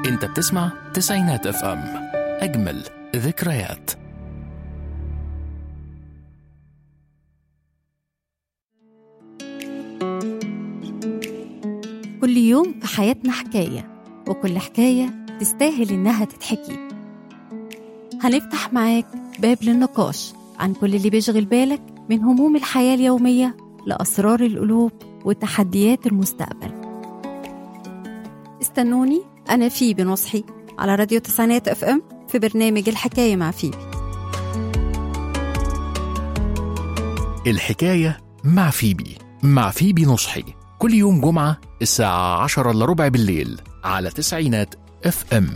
انت بتسمع تسعينات اف ام اجمل ذكريات كل يوم في حياتنا حكاية وكل حكاية تستاهل إنها تتحكي هنفتح معاك باب للنقاش عن كل اللي بيشغل بالك من هموم الحياة اليومية لأسرار القلوب وتحديات المستقبل استنوني أنا فيبي نصحي على راديو تسعينات اف ام في برنامج الحكاية مع فيبي الحكاية مع فيبي مع فيبي نصحي كل يوم جمعة الساعة عشرة إلا ربع بالليل على تسعينات اف ام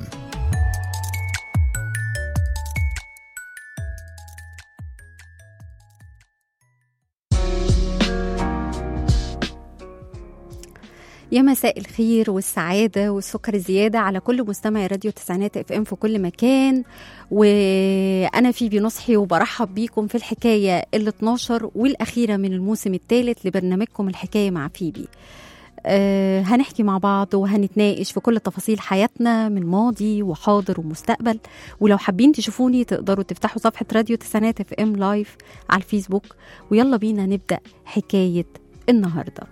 يا مساء الخير والسعادة والسكر الزيادة على كل مستمع راديو تسعينات اف ام في كل مكان وأنا فيبي نصحي وبرحب بيكم في الحكاية ال 12 والأخيرة من الموسم الثالث لبرنامجكم الحكاية مع فيبي أه هنحكي مع بعض وهنتناقش في كل تفاصيل حياتنا من ماضي وحاضر ومستقبل ولو حابين تشوفوني تقدروا تفتحوا صفحة راديو تسعينات اف ام لايف على الفيسبوك ويلا بينا نبدأ حكاية النهارده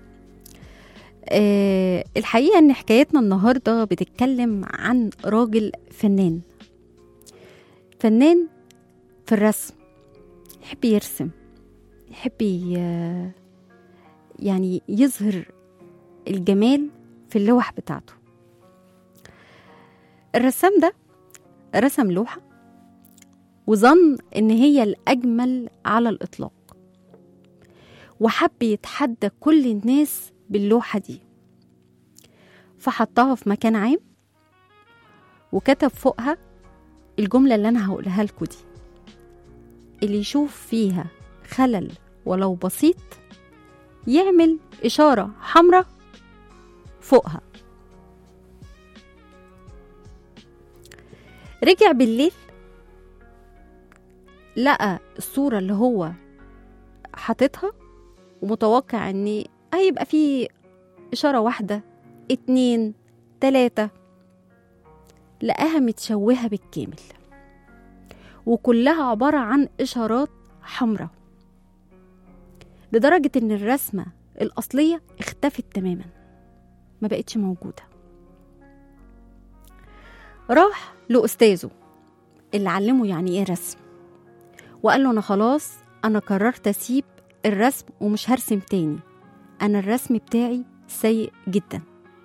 آه، الحقيقة إن حكايتنا النهاردة بتتكلم عن راجل فنان فنان في الرسم يحب يرسم يحب ي- يعني يظهر الجمال في اللوح بتاعته الرسام ده رسم لوحة وظن إن هي الأجمل على الإطلاق وحب يتحدى كل الناس باللوحة دي فحطها في مكان عام وكتب فوقها الجملة اللي أنا هقولها لكم دي اللي يشوف فيها خلل ولو بسيط يعمل إشارة حمراء فوقها رجع بالليل لقى الصورة اللي هو حاططها ومتوقع ان هيبقى فيه إشارة واحدة اتنين تلاتة لقاها متشوهة بالكامل وكلها عبارة عن إشارات حمراء لدرجة إن الرسمة الأصلية اختفت تماما ما بقتش موجودة راح لأستاذه اللي علمه يعني إيه رسم وقال له أنا خلاص أنا قررت أسيب الرسم ومش هرسم تاني أنا الرسم بتاعي سيء جدا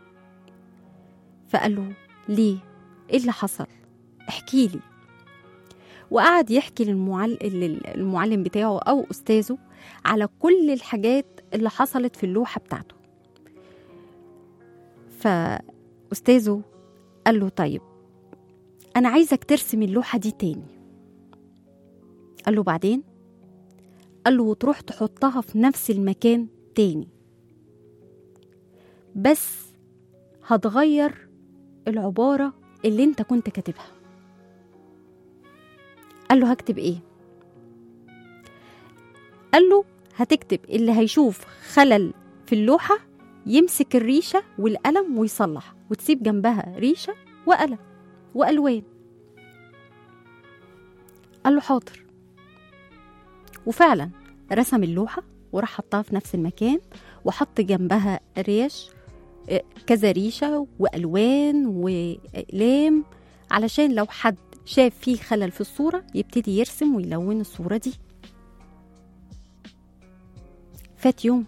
فقال له ليه ايه اللي حصل احكي لي وقعد يحكي للمعل... للمعلم بتاعه او استاذه على كل الحاجات اللي حصلت في اللوحه بتاعته فاستاذه قال له طيب انا عايزك ترسم اللوحه دي تاني قال له بعدين قال له وتروح تحطها في نفس المكان تاني بس هتغير العبارة اللي انت كنت كاتبها قال له هكتب ايه قال له هتكتب اللي هيشوف خلل في اللوحة يمسك الريشة والقلم ويصلح وتسيب جنبها ريشة وقلم وألوان قال له حاضر وفعلا رسم اللوحة وراح حطها في نفس المكان وحط جنبها ريش آه، كذا ريشة وألوان وأقلام علشان لو حد شاف فيه خلل في الصورة يبتدي يرسم ويلون الصورة دي فات يوم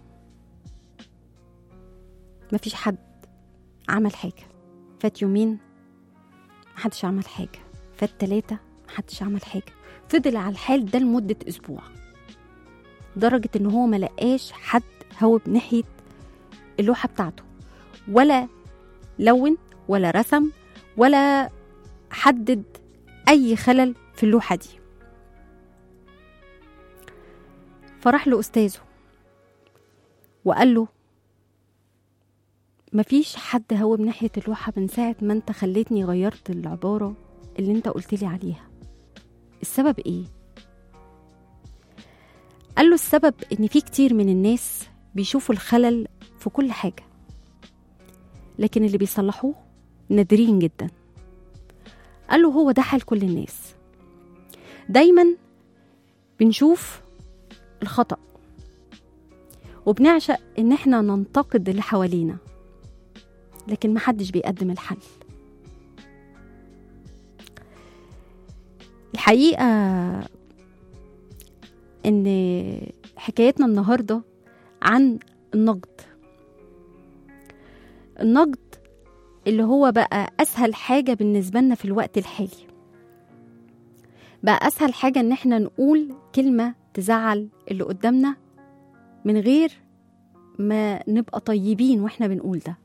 مفيش حد عمل حاجة فات يومين محدش عمل حاجة فات تلاتة محدش عمل حاجة فضل على الحال ده لمدة أسبوع درجة إن هو ملقاش حد هو بناحية اللوحة بتاعته ولا لون ولا رسم ولا حدد أي خلل في اللوحة دي فراح لأستاذه وقال له مفيش حد هو بناحية اللوحة من ساعة ما انت خليتني غيرت العبارة اللي انت قلتلي عليها السبب ايه؟ قال له السبب ان في كتير من الناس بيشوفوا الخلل في كل حاجة لكن اللي بيصلحوه نادرين جدا قال له هو ده حال كل الناس دايما بنشوف الخطأ وبنعشق ان احنا ننتقد اللي حوالينا لكن محدش بيقدم الحل الحقيقة ان حكايتنا النهاردة عن النقد النقد اللي هو بقى اسهل حاجة بالنسبة لنا في الوقت الحالي بقى اسهل حاجة ان احنا نقول كلمة تزعل اللي قدامنا من غير ما نبقى طيبين واحنا بنقول ده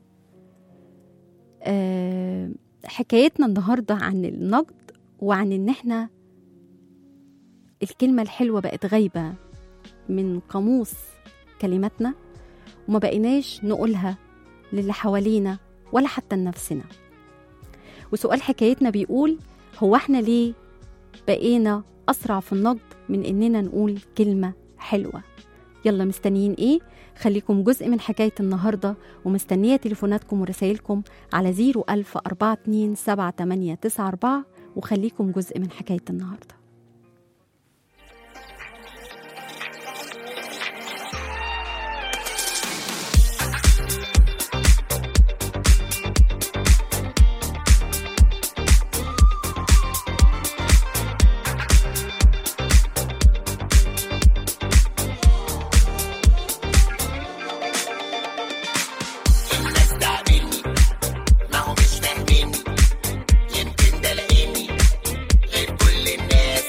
أه حكايتنا النهاردة عن النقد وعن ان احنا الكلمة الحلوة بقت غايبة من قاموس كلماتنا وما بقيناش نقولها للي حوالينا ولا حتى لنفسنا وسؤال حكايتنا بيقول هو احنا ليه بقينا أسرع في النقد من إننا نقول كلمة حلوة يلا مستنيين إيه؟ خليكم جزء من حكاية النهاردة ومستنية تليفوناتكم ورسائلكم على 01000 42 7894 وخليكم جزء من حكاية النهارده الناس تعبني ما هو مش فاهمني يمكن ده لاني غير كل الناس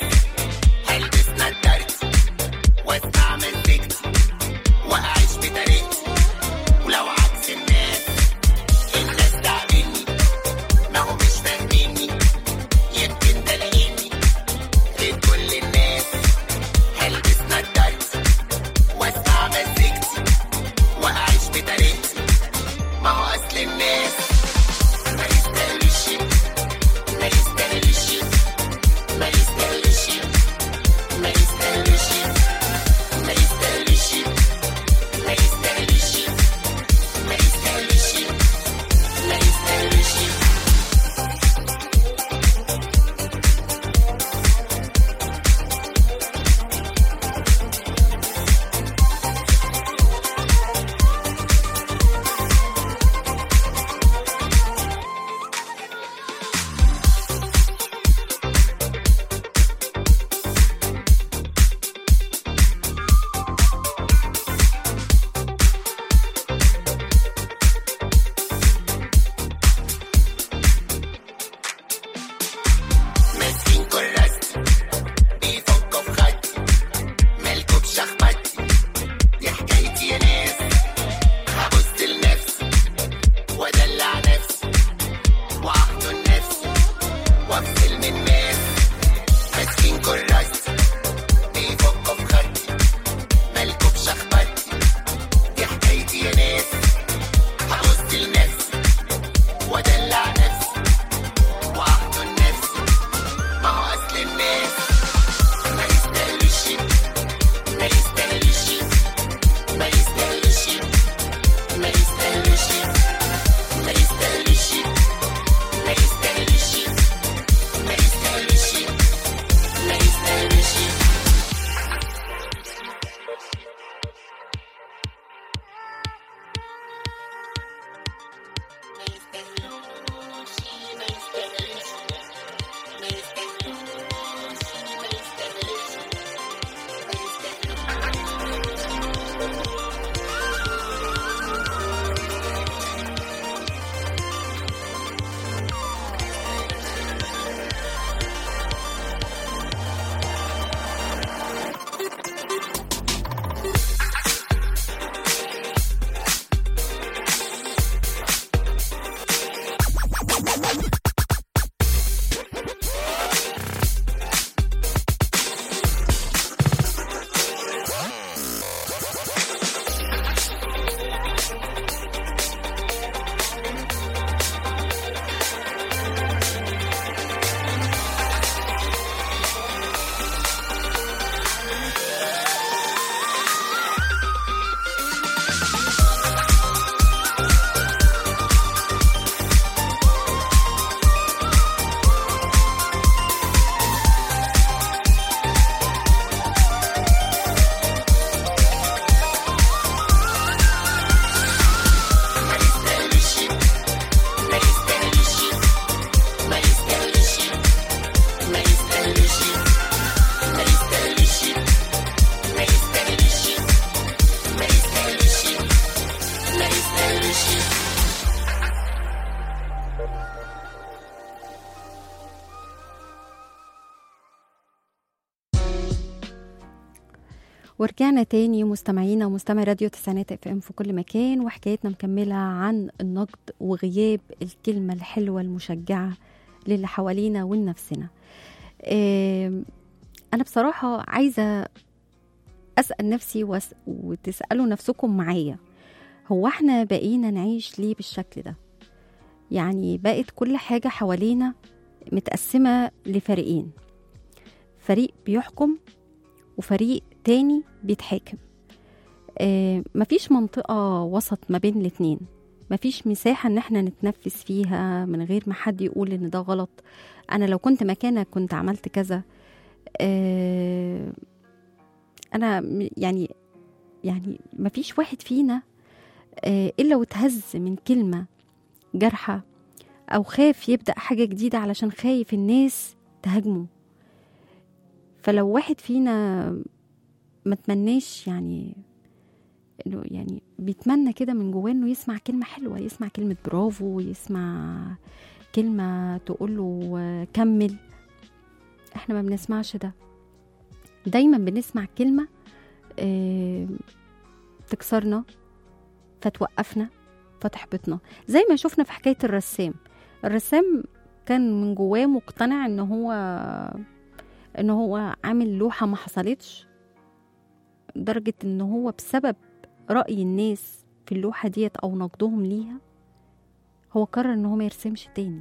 ورجعنا تاني مستمعينا ومستمعي راديو تسعينات اف ام في كل مكان وحكايتنا مكملة عن النقد وغياب الكلمة الحلوة المشجعة للي حوالينا ولنفسنا آم، أنا بصراحة عايزة أسأل نفسي وأس... وتسألوا نفسكم معايا هو احنا بقينا نعيش ليه بالشكل ده يعني بقت كل حاجة حوالينا متقسمة لفريقين فريق بيحكم وفريق تاني بيتحاكم آه مفيش منطقة وسط ما بين الاتنين مفيش مساحة ان احنا نتنفس فيها من غير ما حد يقول ان ده غلط انا لو كنت مكانك كنت عملت كذا آه انا م- يعني يعني مفيش واحد فينا آه الا وتهز من كلمة جارحة او خاف يبدأ حاجة جديدة علشان خايف الناس تهاجمه فلو واحد فينا ما تمناش يعني انه يعني بيتمنى كده من جواه انه يسمع كلمة حلوة يسمع كلمة برافو يسمع كلمة تقول له كمل احنا ما بنسمعش ده دايما بنسمع كلمة آه، تكسرنا فتوقفنا فتحبطنا زي ما شفنا في حكاية الرسام الرسام كان من جواه مقتنع ان هو ان هو عامل لوحة ما حصلتش لدرجة ان هو بسبب رأي الناس في اللوحة ديت او نقدهم ليها هو قرر ان هو ما يرسمش تاني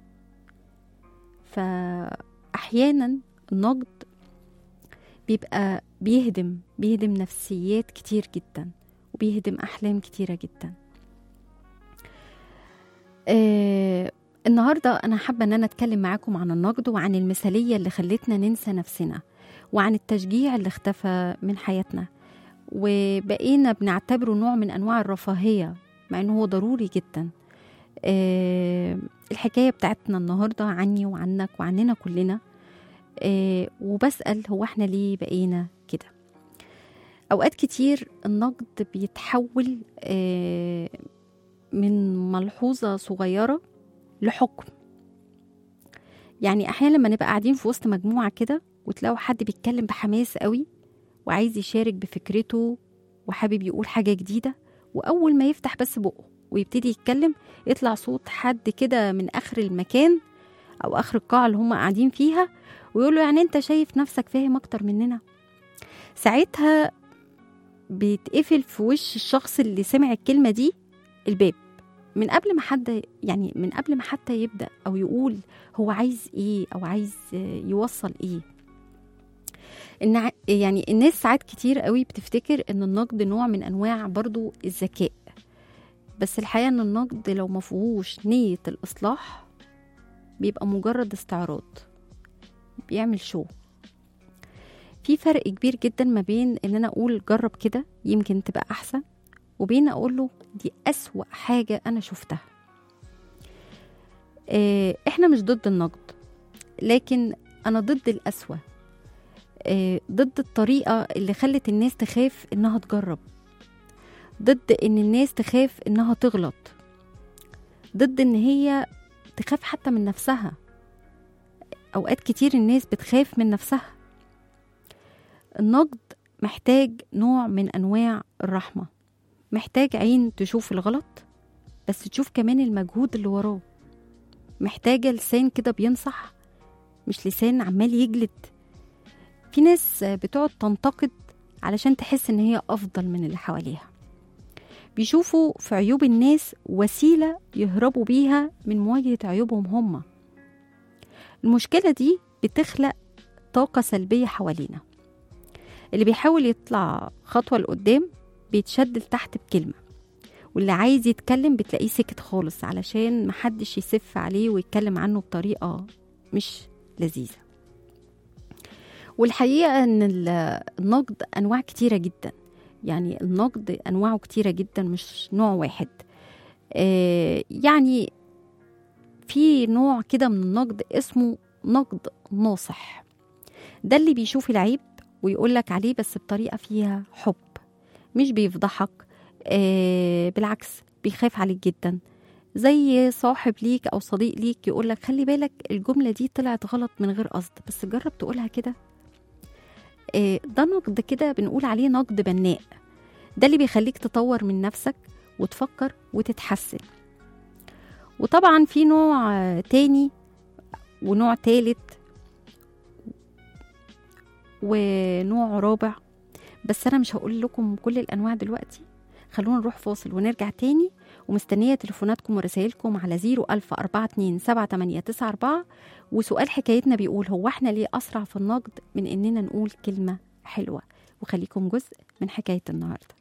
فأحيانا النقد بيبقى بيهدم بيهدم نفسيات كتير جدا وبيهدم أحلام كتيرة جدا آه النهاردة أنا حابة أن أنا أتكلم معاكم عن النقد وعن المثالية اللي خلتنا ننسى نفسنا وعن التشجيع اللي اختفى من حياتنا وبقينا بنعتبره نوع من أنواع الرفاهية مع أنه هو ضروري جدا آه الحكاية بتاعتنا النهاردة عني وعنك وعننا كلنا آه وبسأل هو احنا ليه بقينا كده أوقات كتير النقد بيتحول آه من ملحوظة صغيرة لحكم يعني أحيانا لما نبقى قاعدين في وسط مجموعة كده وتلاقوا حد بيتكلم بحماس قوي وعايز يشارك بفكرته وحابب يقول حاجة جديدة وأول ما يفتح بس بقه ويبتدي يتكلم يطلع صوت حد كده من آخر المكان أو آخر القاعة اللي هم قاعدين فيها ويقول له يعني أنت شايف نفسك فاهم أكتر مننا ساعتها بيتقفل في وش الشخص اللي سمع الكلمة دي الباب من قبل ما حد يعني من قبل ما حتى يبدأ أو يقول هو عايز إيه أو عايز يوصل إيه إن يعني الناس ساعات كتير قوي بتفتكر إن النقد نوع من أنواع برضو الذكاء بس الحقيقة إن النقد لو مفهوش نية الإصلاح بيبقى مجرد استعراض بيعمل شو في فرق كبير جدا ما بين ان انا اقول جرب كده يمكن تبقى احسن وبين اقول له دي اسوأ حاجة انا شفتها اه احنا مش ضد النقد لكن انا ضد الاسوأ اه ضد الطريقة اللي خلت الناس تخاف انها تجرب ضد ان الناس تخاف انها تغلط ضد ان هي تخاف حتى من نفسها اوقات كتير الناس بتخاف من نفسها النقد محتاج نوع من انواع الرحمه محتاج عين تشوف الغلط بس تشوف كمان المجهود اللي وراه محتاجه لسان كده بينصح مش لسان عمال يجلد في ناس بتقعد تنتقد علشان تحس ان هي افضل من اللي حواليها بيشوفوا في عيوب الناس وسيله يهربوا بيها من مواجهه عيوبهم هم المشكله دي بتخلق طاقه سلبيه حوالينا اللي بيحاول يطلع خطوة لقدام بيتشد لتحت بكلمة واللي عايز يتكلم بتلاقيه سكت خالص علشان محدش يسف عليه ويتكلم عنه بطريقة مش لذيذة والحقيقة ان النقد انواع كتيرة جدا يعني النقد انواعه كتيرة جدا مش نوع واحد آه يعني في نوع كده من النقد اسمه نقد ناصح ده اللي بيشوف العيب ويقول لك عليه بس بطريقة فيها حب مش بيفضحك آه بالعكس بيخاف عليك جدا زي صاحب ليك أو صديق ليك يقول لك خلي بالك الجملة دي طلعت غلط من غير قصد بس جرب تقولها كده آه، ده نقد كده بنقول عليه نقد بناء ده اللي بيخليك تطور من نفسك وتفكر وتتحسن وطبعا في نوع آه، تاني ونوع تالت ونوع رابع بس انا مش هقول لكم كل الانواع دلوقتي خلونا نروح فاصل ونرجع تاني ومستنية تليفوناتكم ورسائلكم على 010427894 وسؤال حكايتنا بيقول هو احنا ليه أسرع في النقد من إننا نقول كلمة حلوة وخليكم جزء من حكاية النهاردة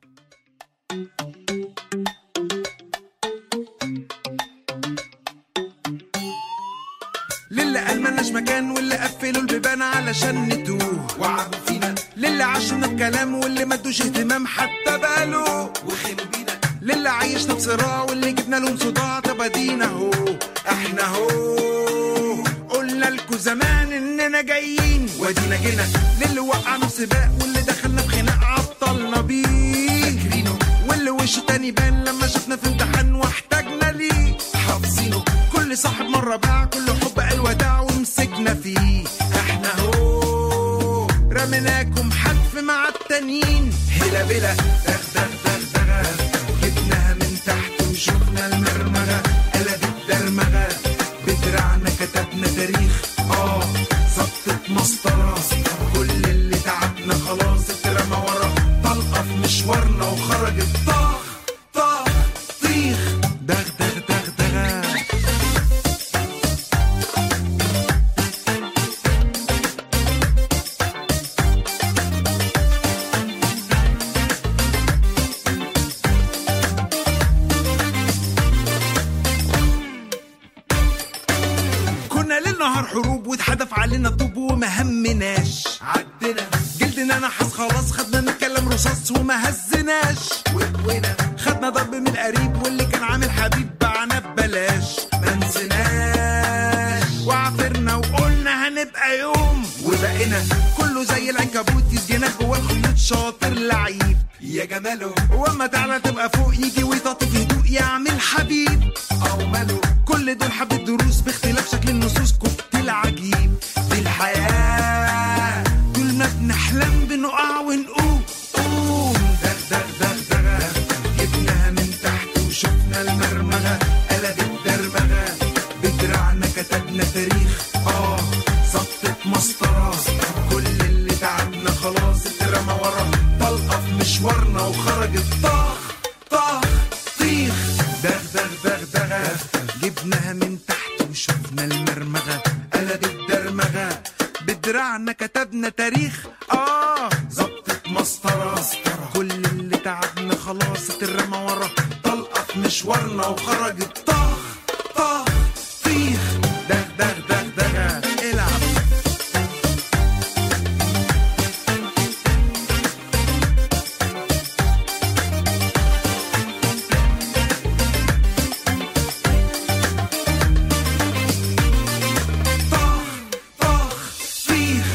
للي قال ملناش مكان واللي قفلوا البيبان علشان نتوه وعدوا فينا للي عاشونا بكلام واللي ما ادوش اهتمام حتى باله وخلوا بينا للي عايشنا بصراع واللي جبنا لهم صداع طب ادينا اهو احنا اهو قلنا لكم زمان اننا جايين وادينا جينا للي وقعنا في سباق واللي دخلنا في خناق عطلنا بيه فاكرينه واللي وشه تاني بان لما شفنا في امتحان واحتاجنا ليه حافظينه كل صاحب مرة باع كل حب قال وداع ومسكنا فيه احنا هو رميناكم حتف مع التانيين هلا بلا دغ دغ دغ دغ جبناها من تحت وشفنا المرمغة قلبت درمغة بدراعنا كتبنا تاريخ اه ظبطت مسطرة كل اللي تعبنا خلاص اترمى ورا طلقة في مشوارنا وخرجت طخ طخ طيخ دغ دغ دغ دغ كنا ليل نهار حروب واتحدف علينا طوب وما همناش عدنا جلدنا نحس خلاص خدنا نتكلم رصاص وما هزناش وقوينا خدنا ضرب من القريب واللي كان عامل حبيب باعنا ببلاش ما نسيناش وعافرنا وقلنا هنبقى يوم وبقينا كله زي العنكبوت يسجنك جوه الخيوط شاطر لعيب يا جماله واما تعالى تبقى فوق يجي ويطاطي في هدوء يعمل حبيب او ماله كل دول حبة دروس باختلاف شكل النصوص كوكتيل عجيب دي الحياة طول ما بنحلم بنقع ونقوم قوم دغ دغ دغ دغ جبناها من تحت وشفنا المرمغة قلبت درمغة بدراعنا كتبنا تاريخ اه ظبطت مسطرة كل اللي تعبنا خلاص اترمى ورا طلقة في مشوارنا وخرجت طخ طخ طيخ دغ دغ دغ دغ جبناها من تحت وشفنا المرمغة قلبت درمغة بدراعنا كتبنا تاريخ اه ظبطت مسطرة كل اللي تعبنا خلاص اترمى ورا طلقة في مشوارنا وخرجت طخ طخ طيخ دغ دغ دغ دغ العب طخ طخ طيخ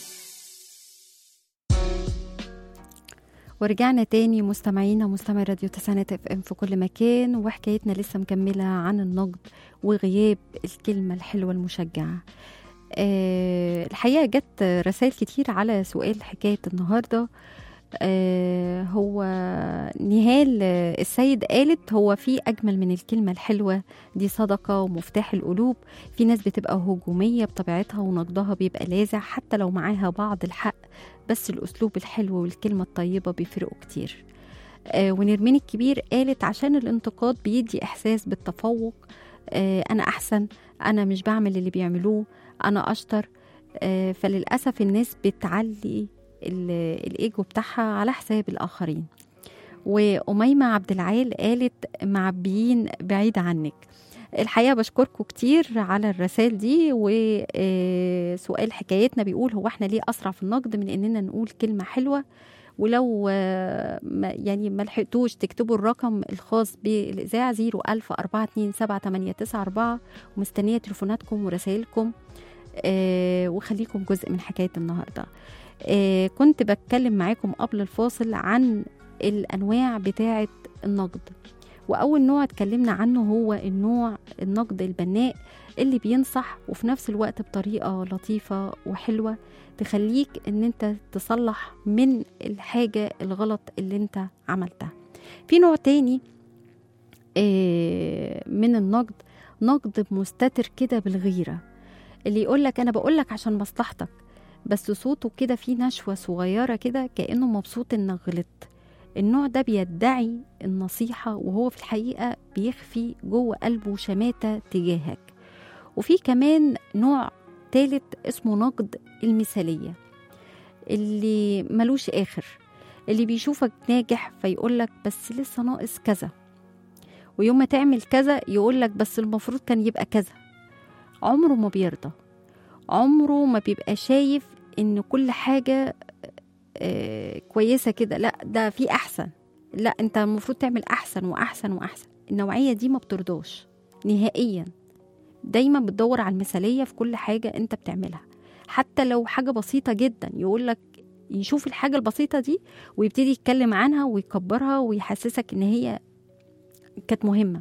ورجعنا تاني مستمعينا مستمعي راديو تسعينات اف ام في كل مكان وحكايتنا لسه مكملة عن النقد وغياب الكلمة الحلوة المشجعة أه الحقيقة جت رسائل كتير على سؤال حكاية النهاردة أه هو نهال آه، السيد قالت هو في أجمل من الكلمة الحلوة دي صدقة ومفتاح القلوب في ناس بتبقى هجومية بطبيعتها ونقدها بيبقى لاذع حتى لو معاها بعض الحق بس الأسلوب الحلو والكلمة الطيبة بيفرقوا كتير آه ونرمين الكبير قالت عشان الانتقاد بيدي إحساس بالتفوق آه أنا أحسن أنا مش بعمل اللي بيعملوه أنا أشطر آه فللأسف الناس بتعلي ال- الإيجو بتاعها على حساب الآخرين وأميمة عبد العال قالت معبيين بعيد عنك الحقيقة بشكركم كتير على الرسائل دي وسؤال حكايتنا بيقول هو احنا ليه أسرع في النقد من إننا نقول كلمة حلوة ولو آه، ما- يعني ما لحقتوش تكتبوا الرقم الخاص بالإذاعة 010427894 ومستنية تليفوناتكم ورسائلكم آه، وخليكم جزء من حكاية النهاردة آه، كنت بتكلم معاكم قبل الفاصل عن الأنواع بتاعة النقد وأول نوع اتكلمنا عنه هو النوع النقد البناء اللي بينصح وفي نفس الوقت بطريقة لطيفة وحلوة تخليك ان انت تصلح من الحاجة الغلط اللي انت عملتها في نوع تاني آه، من النقد نقد مستتر كده بالغيرة اللي يقولك انا بقولك عشان مصلحتك بس صوته كده فيه نشوة صغيرة كده كأنه مبسوط انك غلطت النوع ده بيدعي النصيحة وهو في الحقيقة بيخفي جوه قلبه شماتة تجاهك وفي كمان نوع تالت اسمه نقد المثالية اللي ملوش آخر اللي بيشوفك ناجح فيقولك بس لسه ناقص كذا ويوم ما تعمل كذا يقولك بس المفروض كان يبقى كذا عمره ما بيرضى عمره ما بيبقى شايف ان كل حاجة آه، كويسة كده لا ده في أحسن لا انت المفروض تعمل أحسن وأحسن وأحسن النوعية دي ما بترضاش نهائيا دايما بتدور على المثالية في كل حاجة انت بتعملها حتى لو حاجة بسيطة جدا يقولك يشوف الحاجة البسيطة دي ويبتدي يتكلم عنها ويكبرها ويحسسك ان هي كانت مهمة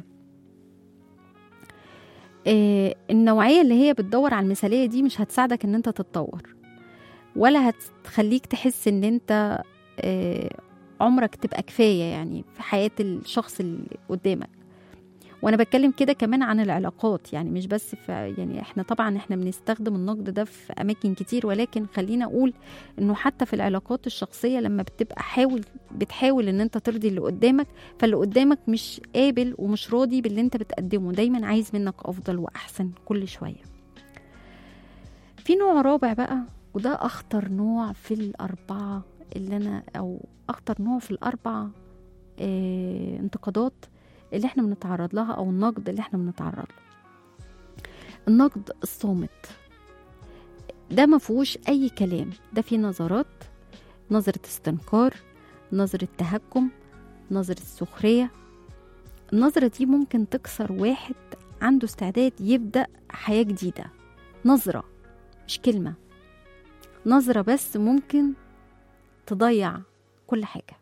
آه، النوعية اللي هي بتدور على المثالية دي مش هتساعدك ان انت تتطور ولا هتخليك تحس ان انت آه، عمرك تبقى كفاية يعني في حياة الشخص اللي قدامك وانا بتكلم كده كمان عن العلاقات يعني مش بس في يعني احنا طبعا احنا بنستخدم النقد ده في اماكن كتير ولكن خلينا اقول انه حتى في العلاقات الشخصيه لما بتبقى حاول بتحاول ان انت ترضي اللي قدامك فاللي قدامك مش قابل ومش راضي باللي انت بتقدمه دايما عايز منك افضل واحسن كل شويه في نوع رابع بقى وده اخطر نوع في الاربعه اللي انا او اخطر نوع في الاربع اه انتقادات اللي احنا بنتعرض لها او النقد اللي احنا بنتعرض له النقد الصامت ده ما فيهوش اي كلام ده فيه نظرات نظرة استنكار نظرة تهكم نظرة سخرية النظرة دي ممكن تكسر واحد عنده استعداد يبدأ حياة جديدة نظرة مش كلمة نظرة بس ممكن تضيع كل حاجة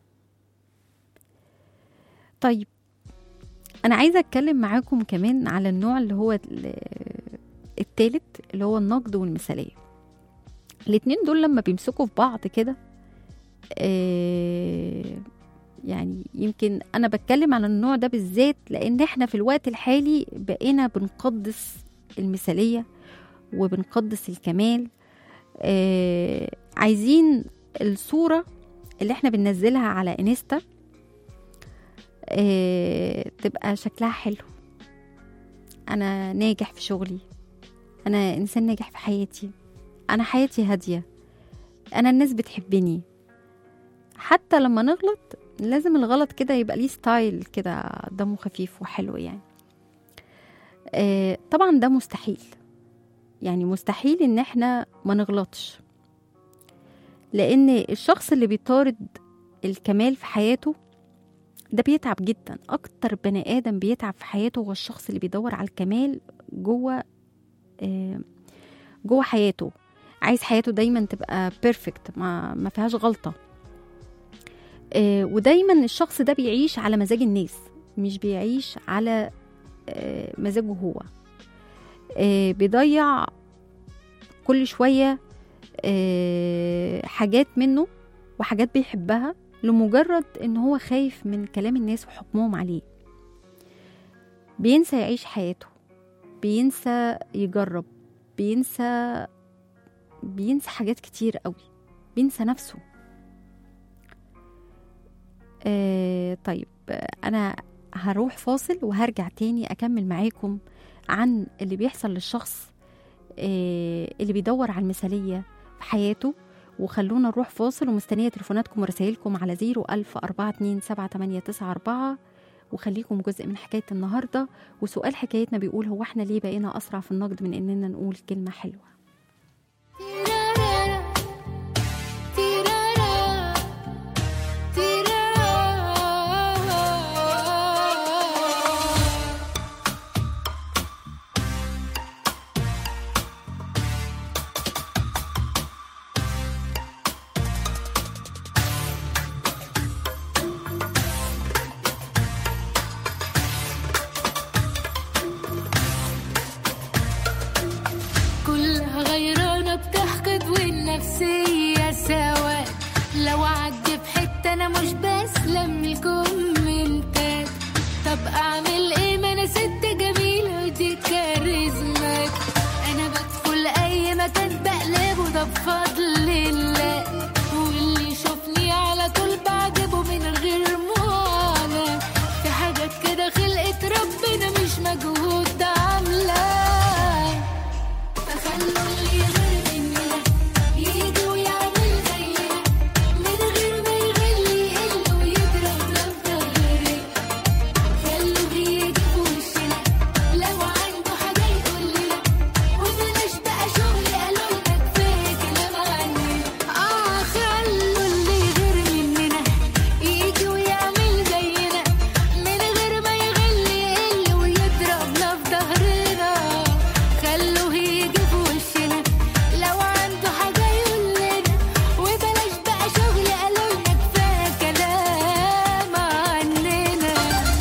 طيب انا عايزه اتكلم معاكم كمان على النوع اللي هو ال- التالت اللي هو النقد والمثاليه الاتنين دول لما بيمسكوا في بعض كده آه، يعني يمكن انا بتكلم على النوع ده بالذات لان احنا في الوقت الحالي بقينا بنقدس المثاليه وبنقدس الكمال آه، عايزين الصوره اللي احنا بننزلها على انستا آه، تبقى شكلها حلو انا ناجح في شغلي انا انسان ناجح في حياتي انا حياتي هاديه انا الناس بتحبني حتى لما نغلط لازم الغلط كده يبقى ليه ستايل كده دمه خفيف وحلو يعني آه، طبعا ده مستحيل يعني مستحيل ان احنا ما نغلطش لان الشخص اللي بيطارد الكمال في حياته ده بيتعب جدا اكتر بني ادم بيتعب في حياته هو الشخص اللي بيدور على الكمال جوه آه، جوه حياته عايز حياته دايما تبقى بيرفكت ما, ما فيهاش غلطه آه، ودايما الشخص ده بيعيش على مزاج الناس مش بيعيش على آه، مزاجه هو آه، بيضيع كل شويه آه، حاجات منه وحاجات بيحبها لمجرد ان هو خايف من كلام الناس وحكمهم عليه بينسى يعيش حياته بينسى يجرب بينسى بينسى حاجات كتير قوي بينسى نفسه آه طيب آه، انا هروح فاصل وهرجع تاني اكمل معاكم عن اللي بيحصل للشخص آه اللي بيدور على المثالية في حياته وخلونا نروح فاصل ومستنية تليفوناتكم ورسائلكم على زيرو ألف أربعة اتنين سبعة تمانية تسعة أربعة وخليكم جزء من حكاية النهاردة وسؤال حكايتنا بيقول هو احنا ليه بقينا أسرع في النقد من إننا نقول كلمة حلوة نسية سوا لو عدي في حتة أنا مش بسلم الكومنتات طب أعمل إيه ما أنا ست جميلة ودي كاريزمات أنا بدخل أي مكان بقلبه ده بفضل الله واللي يشوفني على طول بعجبه من غير معاناة في حاجات كده خلقت ربنا مش مجهود ده عاملاه فخلوا اللي غير مننا يجي ويعمل زينا من غير ما يغلي يقل ويضرب ظهري خلوه يجي في وشنا لو عنده حاجة يقول لنا وبلاش بقى شغل قالوا لنا كفاية كلام عننا اه خلوا اللي غير مننا يجي ويعمل زينا من غير ما يغلي يقل ويضربنا في ظهرنا خلوه يجي في وشنا لو عنده حاجة يقول لنا وبلاش بقى شغل قالوا لنا كفاية كلام عننا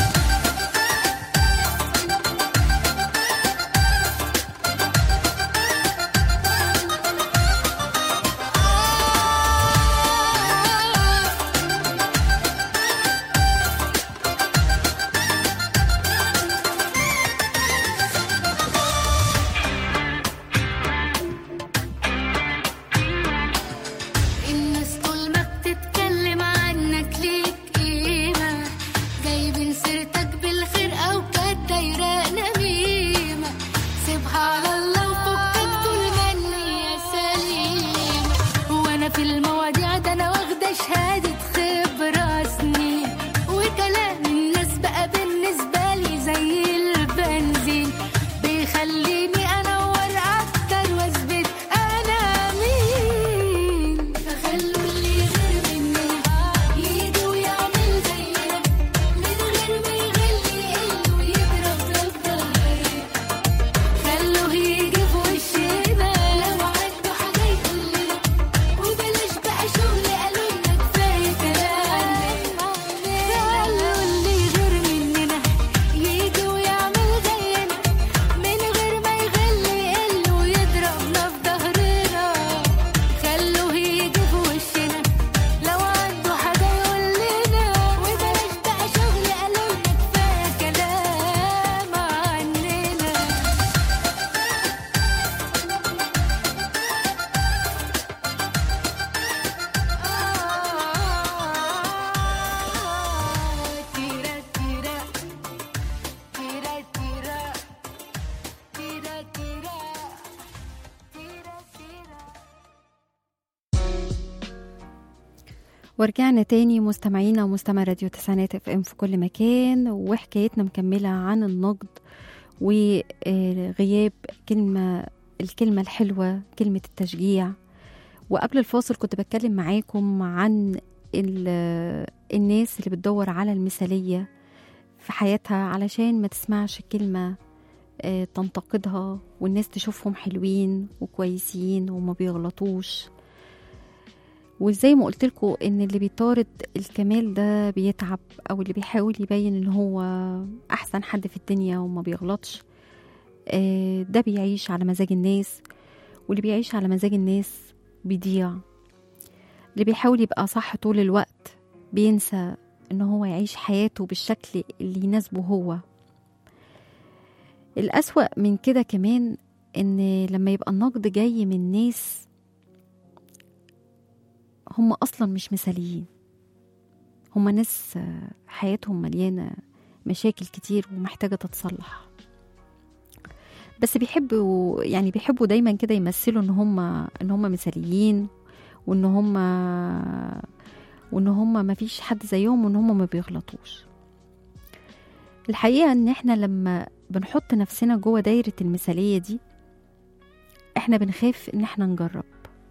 الناس طول ما بتتكلم عنك ليك قيمة جايبين سيرتك بالخير أو كانت دايرة نميمة سيبها على الله وفكك طول ما النية سليمة وأنا في المواضيع ده أنا واخدة شهادة خبرة سنين وكلام الناس بقى بالنسبة لي زي البنزين بيخليني أنور أكتر وأثبت أنا مين فخلوا اللي غير مننا يجي ويعمل زينا من غير ما يغلي يقل ويضرب ظهري خلوه يجي في وشنا لو عنده حاجة يقول لنا وبلاش بقى شغل قالوا لنا كفاية كلام خلوا اللي غير مننا يجي ويعمل زينا من غير ما يغلي يقل ويضربنا في ظهرنا خلوه يجي في وشنا لو عنده حاجة يقول لنا وبلاش بقى شغل قالوا لنا كفاية كلام عننا tira tira tira tira tira tira tira tira ورجعنا تاني مستمعينا ومستمع راديو تسعينات اف ام في كل مكان وحكايتنا مكملة عن النقد وغياب كلمة الكلمة الحلوة كلمة التشجيع وقبل الفاصل كنت بتكلم معاكم عن ال- الناس اللي بتدور على المثالية في حياتها علشان ما تسمعش كلمة آه، تنتقدها والناس تشوفهم حلوين وكويسين وما بيغلطوش وزي ما قلت لكم ان اللي بيطارد الكمال ده بيتعب او اللي بيحاول يبين ان هو احسن حد في الدنيا وما بيغلطش آه، ده بيعيش على مزاج الناس واللي بيعيش على مزاج الناس بيضيع اللي بيحاول يبقى صح طول الوقت بينسى ان هو يعيش حياته بالشكل اللي يناسبه هو الأسوأ من كده كمان ان لما يبقى النقد جاي من ناس هم اصلا مش مثاليين هم ناس آه، حياتهم مليانه مشاكل كتير ومحتاجه تتصلح بس بيحبوا يعني بيحبوا دايما كده يمثلوا ان هم ان هم مثاليين وان هم وان هم ما فيش حد زيهم وان هم ما بيغلطوش الحقيقه ان احنا لما بنحط نفسنا جوه دايره المثاليه دي احنا بنخاف ان احنا نجرب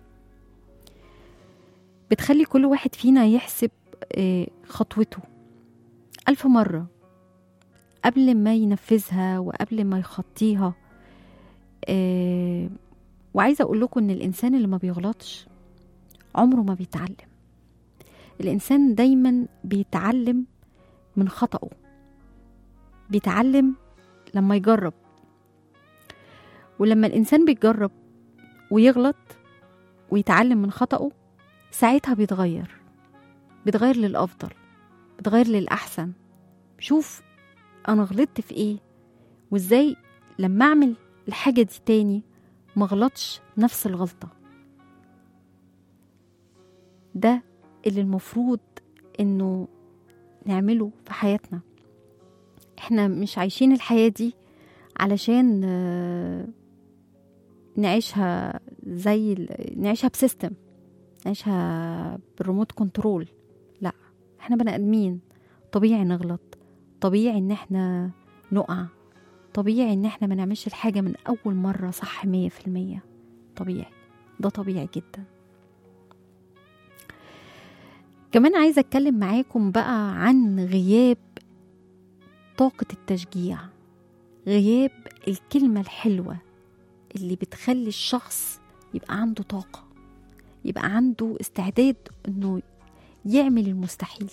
بتخلي كل واحد فينا يحسب آه، خطوته ألف مرة قبل ما ينفذها وقبل ما يخطيها آه، وعايزة أقول لكم إن الإنسان اللي ما بيغلطش عمره ما بيتعلم الإنسان دايما بيتعلم من خطأه بيتعلم لما يجرب ولما الإنسان بيجرب ويغلط ويتعلم من خطأه ساعتها بيتغير بيتغير للأفضل بيتغير للأحسن شوف أنا غلطت في إيه وإزاي لما أعمل الحاجة دي تاني مغلطش نفس الغلطة ده اللي المفروض إنه نعمله في حياتنا احنا مش عايشين الحياة دي علشان آه، نعيشها زي ال- نعيشها بسيستم نعيشها بالريموت كنترول لا احنا بني ادمين طبيعي نغلط طبيعي ان احنا نقع طبيعي ان احنا ما نعملش الحاجة من اول مرة صح مية في المية طبيعي ده طبيعي جدا كمان عايزة اتكلم معاكم بقى عن غياب طاقة التشجيع غياب الكلمة الحلوة اللي بتخلي الشخص يبقى عنده طاقة يبقى عنده استعداد انه يعمل المستحيل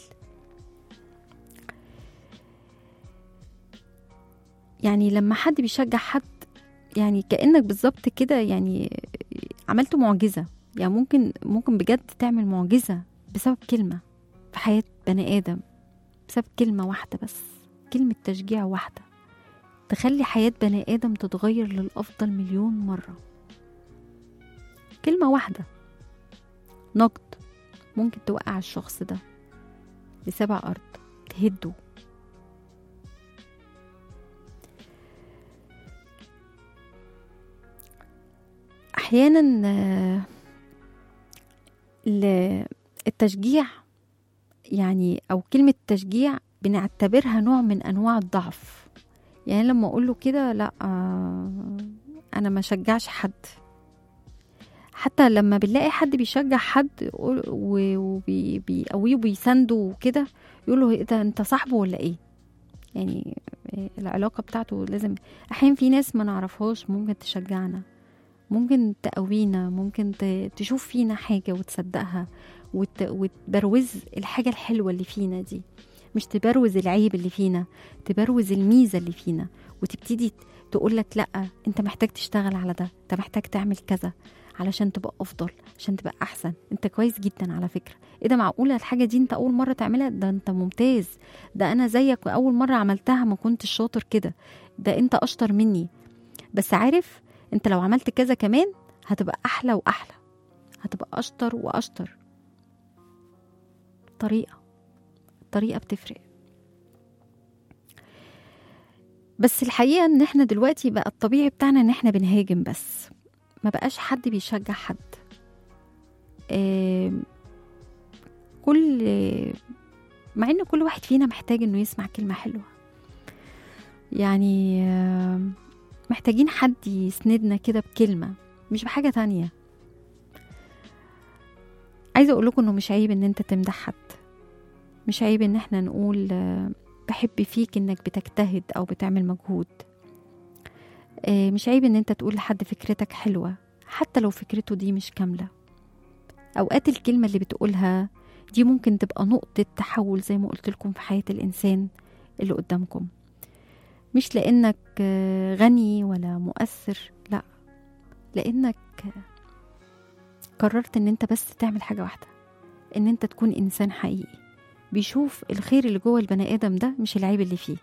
يعني لما حد بيشجع حد يعني كأنك بالظبط كده يعني عملت معجزة يعني ممكن ممكن بجد تعمل معجزة بسبب كلمة في حياة بني آدم بسبب كلمة واحدة بس كلمة تشجيع واحدة تخلي حياة بني آدم تتغير للأفضل مليون مرة كلمة واحدة نقد ممكن توقع الشخص ده لسبع أرض تهده أحيانا آه، ل- التشجيع يعني أو كلمة تشجيع بنعتبرها نوع من أنواع الضعف يعني لما أقول له كده لا آه، أنا ما شجعش حد حتى لما بنلاقي حد بيشجع حد يقول- و- وبيقويه وبيسنده وكده يقول له ايه ده انت صاحبه ولا ايه يعني إيه العلاقة بتاعته لازم أحيانا في ناس ما نعرفهاش ممكن تشجعنا ممكن تقوينا ممكن ت- تشوف فينا حاجة وتصدقها وت... وتبروز الحاجة الحلوة اللي فينا دي مش تبروز العيب اللي فينا تبروز الميزة اللي فينا وتبتدي تقول لك لا انت محتاج تشتغل على ده انت محتاج تعمل كذا علشان تبقى افضل عشان تبقى احسن انت كويس جدا على فكره ايه ده معقوله الحاجه دي انت اول مره تعملها ده انت ممتاز ده انا زيك واول مره عملتها ما كنتش شاطر كده ده انت اشطر مني بس عارف انت لو عملت كذا كمان هتبقى احلى واحلى هتبقى اشطر واشطر طريقه الطريقه بتفرق بس الحقيقه ان احنا دلوقتي بقى الطبيعي بتاعنا ان احنا بنهاجم بس ما بقاش حد بيشجع حد آم، كل مع ان كل واحد فينا محتاج انه يسمع كلمه حلوه يعني آم، محتاجين حد يسندنا كده بكلمه مش بحاجه تانية عايزه اقول لكم انه مش عيب ان انت تمدح حد مش عيب ان احنا نقول آه، بحب فيك انك بتجتهد او بتعمل مجهود آه، مش عيب ان انت تقول لحد فكرتك حلوة حتى لو فكرته دي مش كاملة اوقات الكلمة اللي بتقولها دي ممكن تبقى نقطة تحول زي ما قلت لكم في حياة الانسان اللي قدامكم مش لانك آه، غني ولا مؤثر لا لانك قررت ان انت بس تعمل حاجة واحدة ان انت تكون انسان حقيقي بيشوف الخير اللي جوه البني ادم ده مش العيب اللي فيه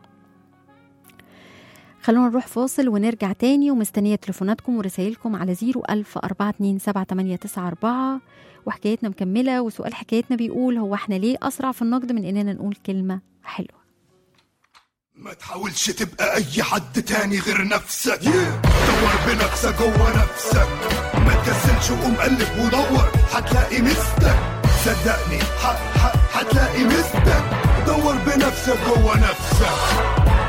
خلونا نروح فاصل ونرجع تاني ومستنية تليفوناتكم ورسائلكم على زيرو ألف أربعة اتنين سبعة تمانية تسعة أربعة وحكايتنا مكملة وسؤال حكايتنا بيقول هو احنا ليه أسرع في النقد من إننا نقول كلمة حلوة ما تحاولش تبقى اي حد تاني غير نفسك دور بنفسك جوه نفسك ما تكسلش وقوم قلب ودور هتلاقي مستك صدقني ح- ح- هتلاقي مستك دور بنفسك جوه نفسك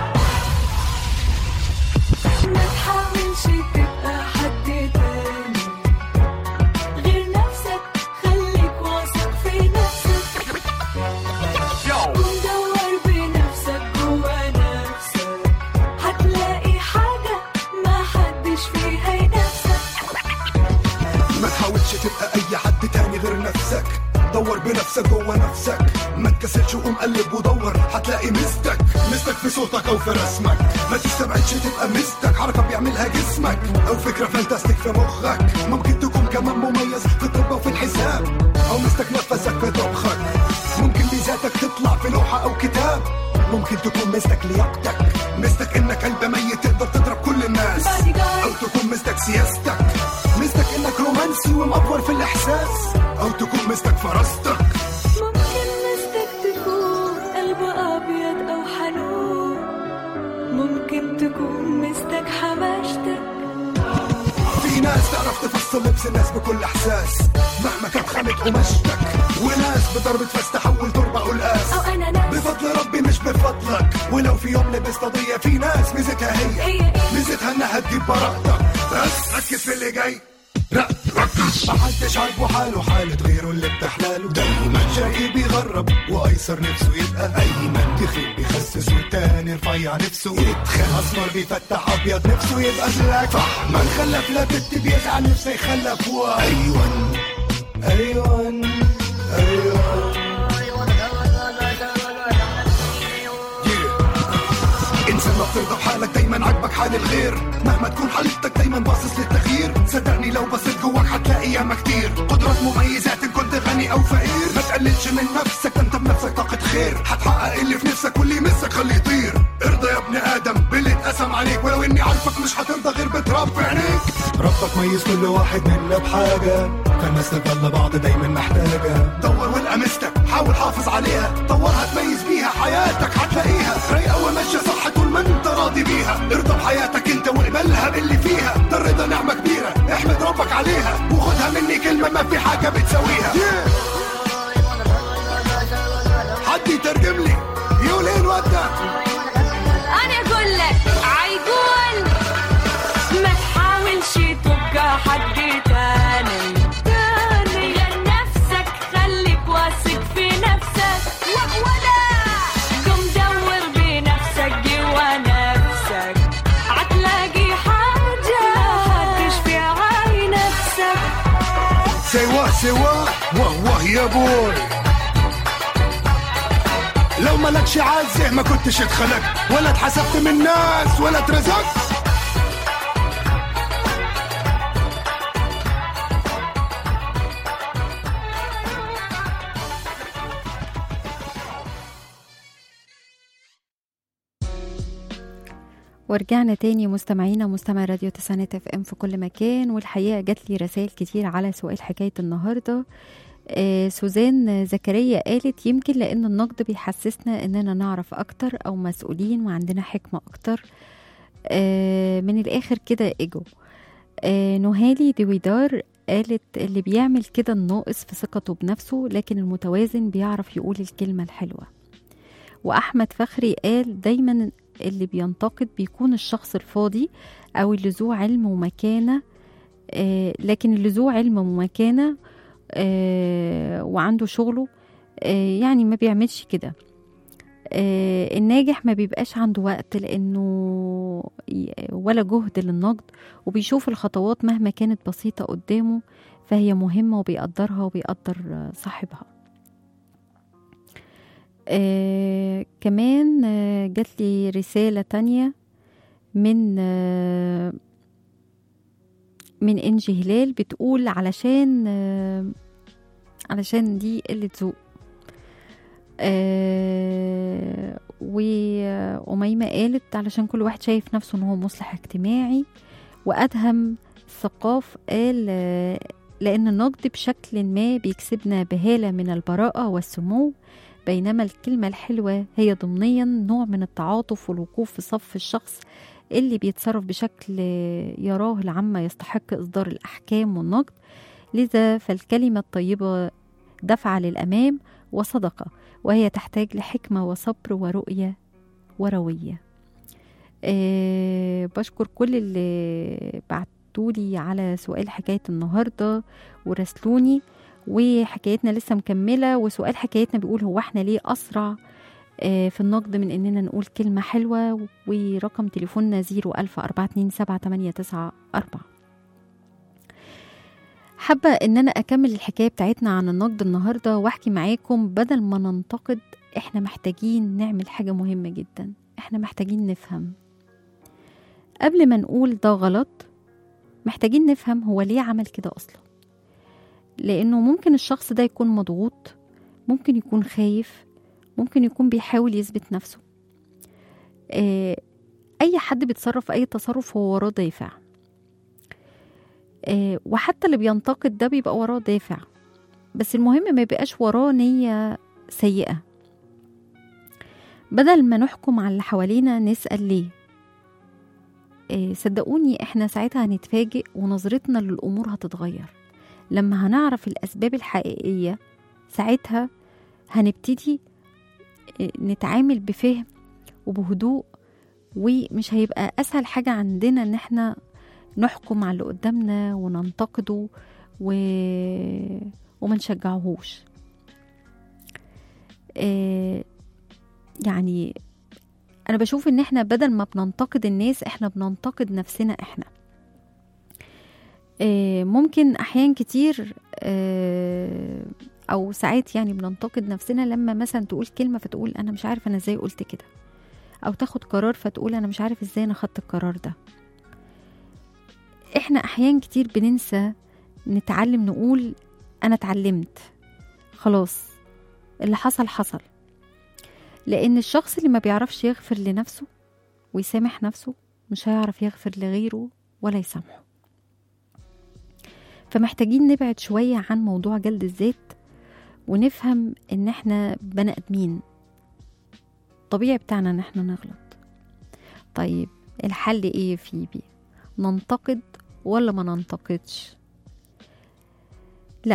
ما تحاولش تبقى حد تاني غير نفسك خليك واثق في نفسك قوم دور بنفسك جوا نفسك هتلاقي حاجة ما حدش فيها ينافسك ما تحاولش تبقى اي حد تاني غير نفسك دور بنفسك جوه نفسك ما تكسلش وقوم قلب ودور هتلاقي مستك مستك في صوتك او في رسمك ما تستبعدش تبقى مستك حركه بيعملها جسمك او فكره فانتاستيك في مخك ممكن تكون كمان مميز في الطب وفي الحساب او مستك نفسك في طبخك ممكن ميزاتك تطلع في لوحه او كتاب ممكن تكون مستك لياقتك مستك انك قلب ميت تقدر تضرب كل الناس او تكون مستك سياستك مستك انك رومانسي ومأفور في الاحساس او تكون مستك فراستك ممكن مستك تكون قلب أبيض أو حنون ممكن تكون مستك حماشتك في ناس تعرف تفصل لبس الناس بكل احساس مهما كانت خانت قماشتك وناس بضربة فاس تحول تربة قلقاس أو أنا ناس بفضل ربي مش بفضلك ولو في يوم لبست قضية في ناس ميزتها هي هي إيه؟ ميزتها انها تجيب براءتك بس ركز في اللي جاي لا ركز محدش عاجبه حاله حالة غيره اللي بتحلاله دايما شقي بيغرب وايسر نفسه يبقى ايمن تخيل بيخسس والتاني رفيع نفسه يتخن اسمر بيفتح ابيض نفسه يبقى بلاك صح من خلف لا بنت بيزعل نفسه يخلف و ايوان ايوان ايوان انسان ما بترضى بحالك دايما عاجبك حال الغير مهما تكون حالتك دايما باصص للتغيير صدقني لو بصيت جواك هتلاقي ياما كتير قدرات مميزات ان كنت غني او فقير ما تقللش من نفسك ده انت بنفسك طاقة خير هتحقق اللي في نفسك واللي يمسك خليه يطير ارضى يا ابن ادم باللي اتقسم عليك ولو اني عارفك مش هترضى غير بتراب في عينيك ربك ميز كل واحد منا بحاجة فالناس تضل بعض دايما محتاجة دور والقى مستك حاول حافظ عليها طورها تميز بيها حياتك هتلاقيها رايقة وماشية صح طول ما انت راضي بيها ارضى بحياتك انت واقبلها باللي فيها ده الرضا نعمة كبيرة احمد ربك عليها وخدها مني كلمة ما في حاجة بتساويها حد يترجم لي يقول ايه الواد ده أنا أقول لك عيقول ما تحاولش تبقى حد تاني تاني لنفسك خليك واثق في نفسك ولا قم دور بنفسك جوا نفسك هتلاقي حاجة هتشفي عاي نفسك سوا سوا واه واه يا بوي لو مالكش عزه ما كنتش اتخلقت ولا اتحسبت من الناس ولا اترزقت ورجعنا تاني مستمعينا مستمع راديو تسعينات اف ام في كل مكان والحقيقه جات لي رسائل كتير على سؤال حكايه النهارده آه سوزان زكريا قالت يمكن لان النقد بيحسسنا اننا نعرف اكتر او مسؤولين وعندنا حكمه اكتر آه من الاخر كده ايجو آه نهالي دويدار قالت اللي بيعمل كده الناقص في ثقته بنفسه لكن المتوازن بيعرف يقول الكلمه الحلوه واحمد فخري قال دايما اللي بينتقد بيكون الشخص الفاضي او اللي ذو علم ومكانه آه لكن اللي ذو علم ومكانه آه وعنده شغله آه يعني ما بيعملش كده آه الناجح ما بيبقاش عنده وقت لانه ي- ولا جهد للنقد وبيشوف الخطوات مهما كانت بسيطة قدامه فهي مهمة وبيقدرها وبيقدر آه، صاحبها آه كمان آه جات لي رسالة تانية من آه من انجي هلال بتقول علشان آه علشان دي قلة ذوق آه وأميمة قالت علشان كل واحد شايف نفسه ان هو مصلح اجتماعي وأدهم ثقاف قال آه لأن النقد بشكل ما بيكسبنا بهالة من البراءة والسمو بينما الكلمة الحلوة هي ضمنيا نوع من التعاطف والوقوف في صف الشخص اللي بيتصرف بشكل يراه العامة يستحق إصدار الأحكام والنقد لذا فالكلمة الطيبة دفعة للأمام وصدقة وهي تحتاج لحكمة وصبر ورؤية وروية أه بشكر كل اللي بعتولي على سؤال حكاية النهاردة وراسلوني وحكايتنا لسه مكملة وسؤال حكايتنا بيقول هو احنا ليه أسرع آه، في النقد من إننا نقول كلمة حلوة ورقم تليفوننا زيرو ألف أربعة اتنين سبعة تمانية تسعة أربعة حابة إن أنا أكمل الحكاية بتاعتنا عن النقد النهاردة وأحكي معاكم بدل ما ننتقد إحنا محتاجين نعمل حاجة مهمة جدا إحنا محتاجين نفهم قبل ما نقول ده غلط محتاجين نفهم هو ليه عمل كده أصلا لأنه ممكن الشخص ده يكون مضغوط ممكن يكون خايف ممكن يكون بيحاول يثبت نفسه آه، أي حد بيتصرف أي تصرف هو وراه دافع آه، وحتى اللي بينتقد ده بيبقى وراه دافع بس المهم ما يبقاش وراه نية سيئة بدل ما نحكم على اللي حوالينا نسأل ليه آه، صدقوني احنا ساعتها هنتفاجئ ونظرتنا للأمور هتتغير لما هنعرف الأسباب الحقيقية ساعتها هنبتدي آه، نتعامل بفهم وبهدوء ومش هيبقى أسهل حاجة عندنا إن احنا نحكم على اللي قدامنا وننتقده و... وما نشجعهوش آه، يعني انا بشوف ان احنا بدل ما بننتقد الناس احنا بننتقد نفسنا احنا آه، ممكن احيان كتير آه، او ساعات يعني بننتقد نفسنا لما مثلا تقول كلمه فتقول انا مش عارف انا ازاي قلت كده او تاخد قرار فتقول انا مش عارف ازاي انا خدت القرار ده احنا احيان كتير بننسى نتعلم نقول انا اتعلمت خلاص اللي حصل حصل لان الشخص اللي ما بيعرفش يغفر لنفسه ويسامح نفسه مش هيعرف يغفر لغيره ولا يسامحه فمحتاجين نبعد شوية عن موضوع جلد الذات ونفهم ان احنا بني ادمين طبيعي بتاعنا ان احنا نغلط طيب الحل ايه يا فيبي ننتقد ولا ما ننتقدش لا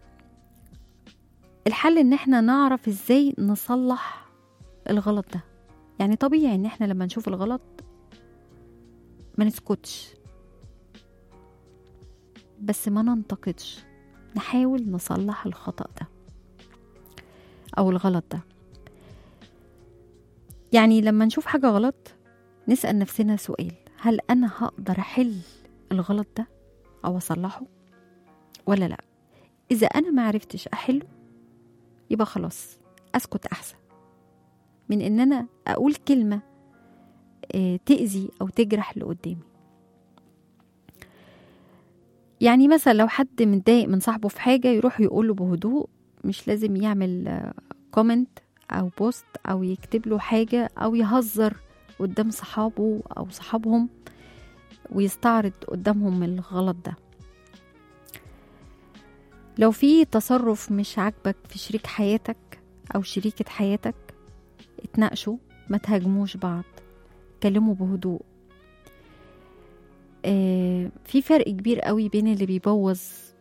الحل ان احنا نعرف ازاي نصلح الغلط ده يعني طبيعي ان احنا لما نشوف الغلط ما نسكتش بس ما ننتقدش نحاول نصلح الخطأ ده او الغلط ده يعني لما نشوف حاجة غلط نسأل نفسنا سؤال هل أنا هقدر أحل الغلط ده أو أصلحه ولا لأ إذا أنا معرفتش أحله يبقى خلاص أسكت أحسن من إن أنا أقول كلمة آه، تأذي أو تجرح اللي قدامي يعني مثلا لو حد متضايق من صاحبه في حاجة يروح يقوله بهدوء مش لازم يعمل كومنت أو بوست أو يكتب له حاجة أو يهزر قدام صحابه أو صحابهم ويستعرض قدامهم الغلط ده لو في تصرف مش عاجبك في شريك حياتك أو شريكة حياتك اتناقشوا ما تهاجموش بعض كلموا بهدوء آه في فرق كبير قوي بين اللي بيبوظ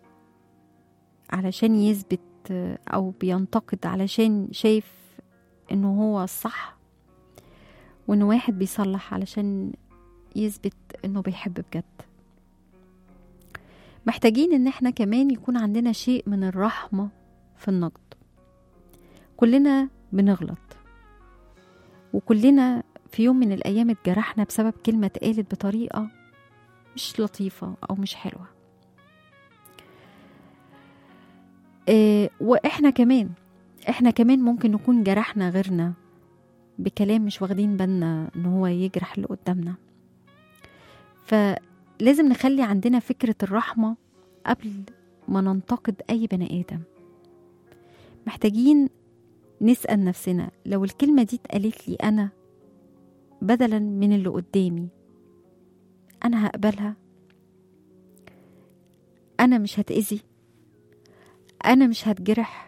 علشان يثبت آه، أو بينتقد علشان شايف إنه هو الصح وإن واحد بيصلح علشان يثبت إنه بيحب بجد محتاجين إن احنا كمان يكون عندنا شيء من الرحمة في النقد كلنا بنغلط وكلنا في يوم من الأيام اتجرحنا بسبب كلمة اتقالت بطريقة مش لطيفة أو مش حلوة إيه وإحنا كمان إحنا كمان ممكن نكون جرحنا غيرنا بكلام مش واخدين بالنا إن هو يجرح اللي قدامنا فلازم نخلي عندنا فكرة الرحمة قبل ما ننتقد أي بني آدم محتاجين نسأل نفسنا لو الكلمة دي اتقالت لي أنا بدلا من اللي قدامي أنا هقبلها أنا مش هتأذي أنا مش هتجرح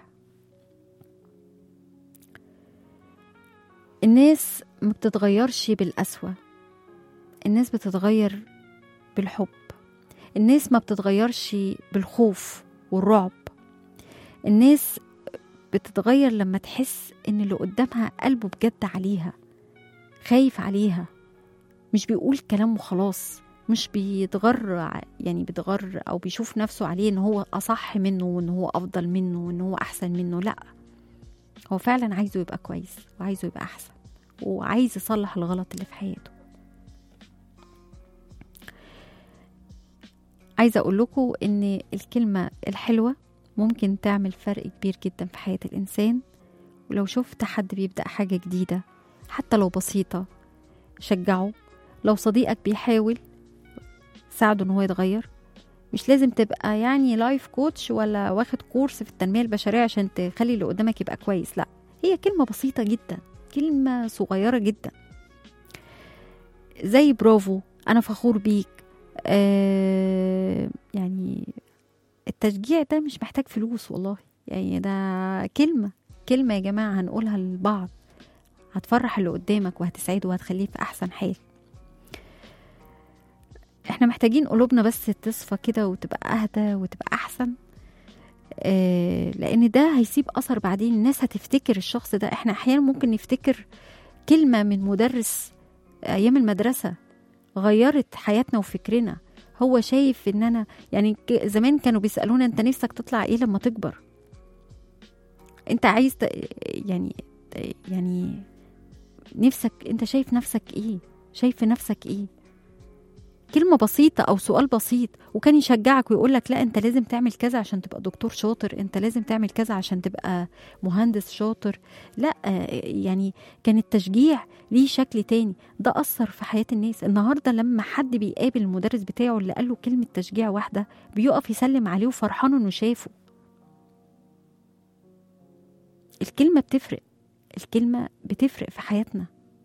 الناس ما بتتغيرش بالقسوة الناس بتتغير بالحب الناس ما بتتغيرش بالخوف والرعب الناس بتتغير لما تحس ان اللي قدامها قلبه بجد عليها خايف عليها مش بيقول كلام وخلاص مش بيتغر ع- يعني بيتغر او بيشوف نفسه عليه ان هو اصح منه وان هو افضل منه وان هو احسن منه لا هو فعلا عايزه يبقى كويس وعايزه يبقى احسن وعايز يصلح الغلط اللي في حياته عايزة أقول لكم إن الكلمة الحلوة ممكن تعمل فرق كبير جدا في حياة الإنسان ولو شفت حد بيبدأ حاجة جديدة حتى لو بسيطة شجعه لو صديقك بيحاول ساعده إن هو يتغير مش لازم تبقى يعني لايف كوتش ولا واخد كورس في التنمية البشرية عشان تخلي اللي قدامك يبقى كويس لا هي كلمة بسيطة جدا كلمة صغيرة جدا زي برافو أنا فخور بيك آه يعني التشجيع ده مش محتاج فلوس والله يعني ده كلمة كلمة يا جماعة هنقولها لبعض هتفرح اللي قدامك وهتسعده وهتخليه في أحسن حال احنا محتاجين قلوبنا بس تصفى كده وتبقى أهدى وتبقى أحسن آه لأن ده هيسيب أثر بعدين الناس هتفتكر الشخص ده احنا أحيانا ممكن نفتكر كلمة من مدرس أيام المدرسة غيرت حياتنا وفكرنا هو شايف ان انا يعني ك- زمان كانوا بيسالونا انت نفسك تطلع ايه لما تكبر انت عايز ت... يعني يعني نفسك انت شايف نفسك ايه شايف في نفسك ايه كلمة بسيطة أو سؤال بسيط وكان يشجعك ويقول لك لا أنت لازم تعمل كذا عشان تبقى دكتور شاطر أنت لازم تعمل كذا عشان تبقى مهندس شاطر لا آه، يعني كان التشجيع ليه شكل تاني ده أثر في حياة الناس النهاردة لما حد بيقابل المدرس بتاعه اللي قال له كلمة تشجيع واحدة بيقف يسلم عليه وفرحان إنه شافه الكلمة بتفرق الكلمة بتفرق في حياتنا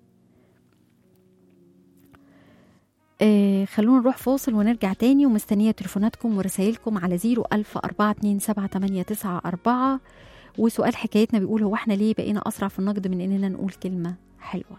آه خلونا نروح فاصل ونرجع تاني ومستنية تليفوناتكم ورسائلكم على زيرو ألف أربعة اتنين سبعة تمانية تسعة أربعة وسؤال حكايتنا بيقول هو احنا ليه بقينا أسرع في النقد من إننا نقول كلمة حلوة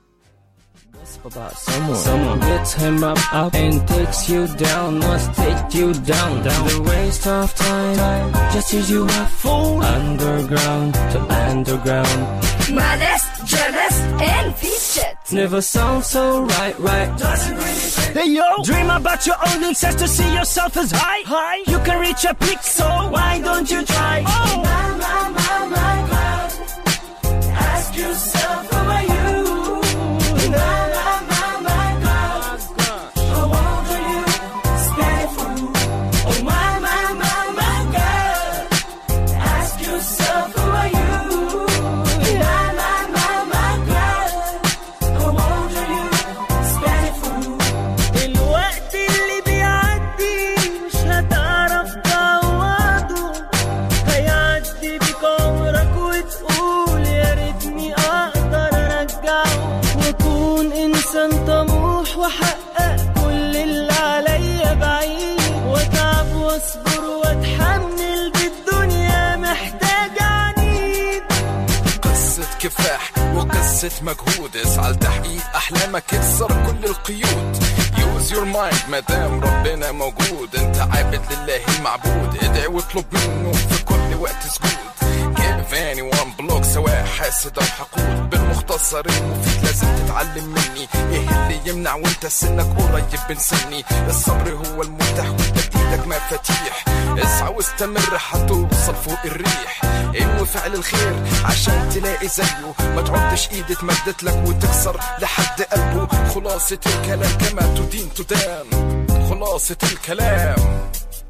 about someone. Someone gets him up, up and takes you down, must take you down, down. The waste of time, just as you have fall underground to underground. معلش جلس and featured Never sounds so right, right. Hey yo, dream about your own success to see yourself as high. High, you can reach a peak, so why don't you try? Oh, my, my, my, my God. Ask yourself, who are you? My, my, my, my God. How old are you? Stand for who? Oh, my, my, my, my God. Ask yourself, who are you? My, my, my, my God. How old are you? Stand for who? الوقت اللي بيعدي مش هتعرف تعوضه هيعدي بيك عمرك وتقول يا ريتني اقدر ارجعه واكون انسان طموح واحقق كل اللي عليا بعيد واتعب واصبر واتحمل بالدنيا محتاج عنيد قصة كفاح وقصة مجهود اسعى لتحقيق أحلامك اكسر كل القيود يوز يور مايند مادام ربنا موجود انت عابد لله المعبود ادعي واطلب منه في كل وقت سجود give anyone block سواء حاسد او حقود بالمختصر المفيد لازم تتعلم مني ايه اللي يمنع وانت سنك قريب من سني الصبر هو المفتاح وانت بايدك مفاتيح اسعى واستمر هتوصل فوق الريح انوي فعل الخير عشان تلاقي زيه ما تعدش ايد اتمدت لك وتكسر لحد قلبه خلاصة الكلام كما تدين تدان خلاصة الكلام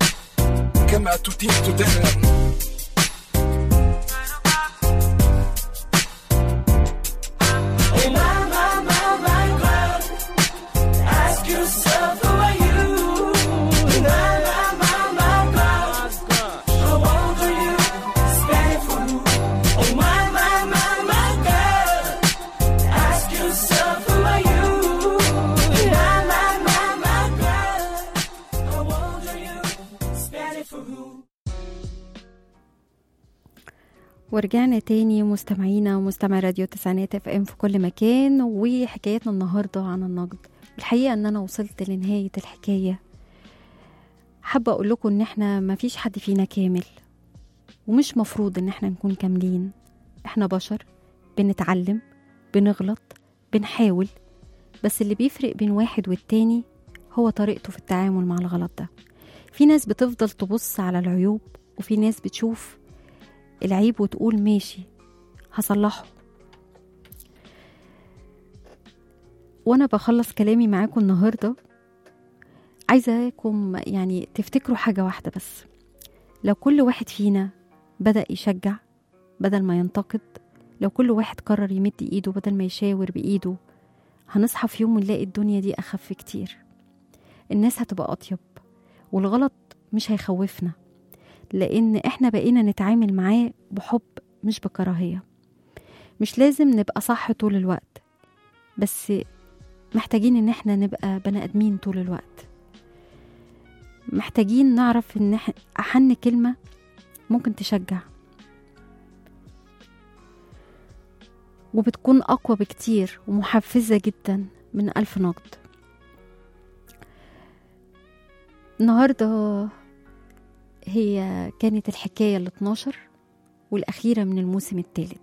كما تدين تدان Oh my, my, my, my God. Ask yourself, who are you? My, my, my, my God. How old are you? Stand for who? Oh my, my, my, my God. Ask yourself, who are you? My, my, my, my God. How old are you? Stand for who? ورجعنا تاني مستمعينا ومستمع راديو تسعينات اف ام في كل مكان وحكايتنا النهارده عن النقد الحقيقه ان انا وصلت لنهايه الحكايه حابه اقول لكم ان احنا ما فيش حد فينا كامل ومش مفروض ان احنا نكون كاملين احنا بشر بنتعلم بنغلط بنحاول بس اللي بيفرق بين واحد والتاني هو طريقته في التعامل مع الغلط ده في ناس بتفضل تبص على العيوب وفي ناس بتشوف العيب وتقول ماشي هصلحه وانا بخلص كلامي معاكم النهارده عايزاكم يعني تفتكروا حاجة واحدة بس لو كل واحد فينا بدأ يشجع بدل ما ينتقد لو كل واحد قرر يمد ايده بدل ما يشاور بايده هنصحى في يوم ونلاقي الدنيا دي اخف كتير الناس هتبقى اطيب والغلط مش هيخوفنا لان احنا بقينا نتعامل معاه بحب مش بكراهيه مش لازم نبقى صح طول الوقت بس محتاجين ان احنا نبقى بني ادمين طول الوقت محتاجين نعرف ان إح- احن كلمه ممكن تشجع وبتكون أقوى بكتير ومحفزة جدا من ألف نقد النهاردة هي كانت الحكاية ال 12 والأخيرة من الموسم الثالث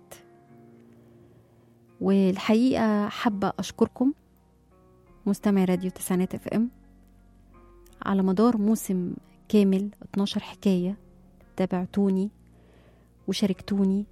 والحقيقة حابة أشكركم مستمع راديو تسعينات اف ام على مدار موسم كامل 12 حكاية تابعتوني وشاركتوني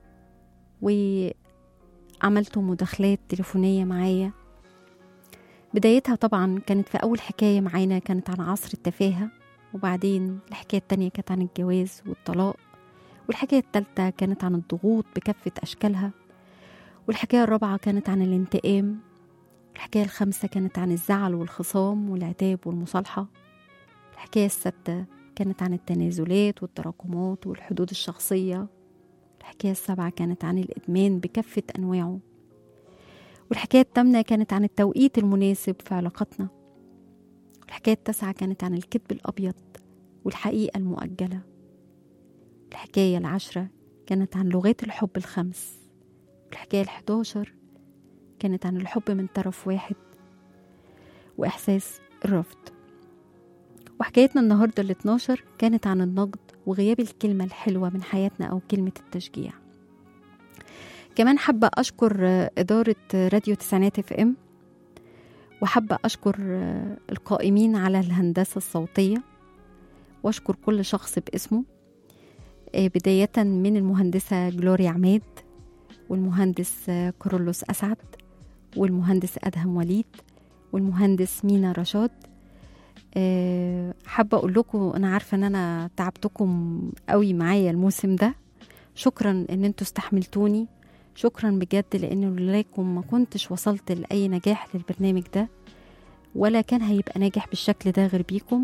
وعملتوا مداخلات تليفونية معايا بدايتها طبعا كانت في أول حكاية معانا كانت عن عصر التفاهة وبعدين الحكاية التانية كانت عن الجواز والطلاق والحكاية التالتة كانت عن الضغوط بكافة أشكالها والحكاية الرابعة كانت عن الانتقام الحكاية الخامسة كانت عن الزعل والخصام والعتاب والمصالحة الحكاية السادسة كانت عن التنازلات والتراكمات والحدود الشخصية الحكاية السابعة كانت عن الإدمان بكافة أنواعه والحكاية الثامنة كانت عن التوقيت المناسب في علاقتنا الحكاية التاسعة كانت عن الكذب الأبيض والحقيقة المؤجلة الحكاية العشرة كانت عن لغات الحب الخمس الحكاية الحداشر كانت عن الحب من طرف واحد وإحساس الرفض وحكايتنا النهاردة ال 12 كانت عن النقد وغياب الكلمة الحلوة من حياتنا أو كلمة التشجيع كمان حابة أشكر آه، إدارة آه، راديو تسعينات اف ام وحابة أشكر آه، القائمين على الهندسة الصوتية وأشكر كل شخص باسمه آه، بداية من المهندسة جلوريا عماد والمهندس آه، كورولوس أسعد والمهندس أدهم وليد والمهندس مينا رشاد آه، حابة أقول لكم أنا عارفة إن أنا تعبتكم قوي معايا الموسم ده شكرا إن أنتوا استحملتوني شكرا بجد لأن لولاكم ما كنتش وصلت لأي نجاح للبرنامج ده ولا كان هيبقى ناجح بالشكل ده غير بيكم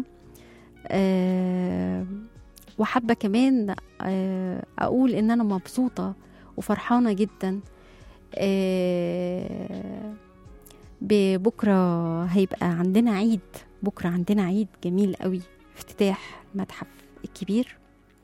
آه، وحابة كمان آه، أقول إن أنا مبسوطة وفرحانة جدا آه، ببكرة هيبقى عندنا عيد بكرة عندنا عيد جميل قوي افتتاح المتحف الكبير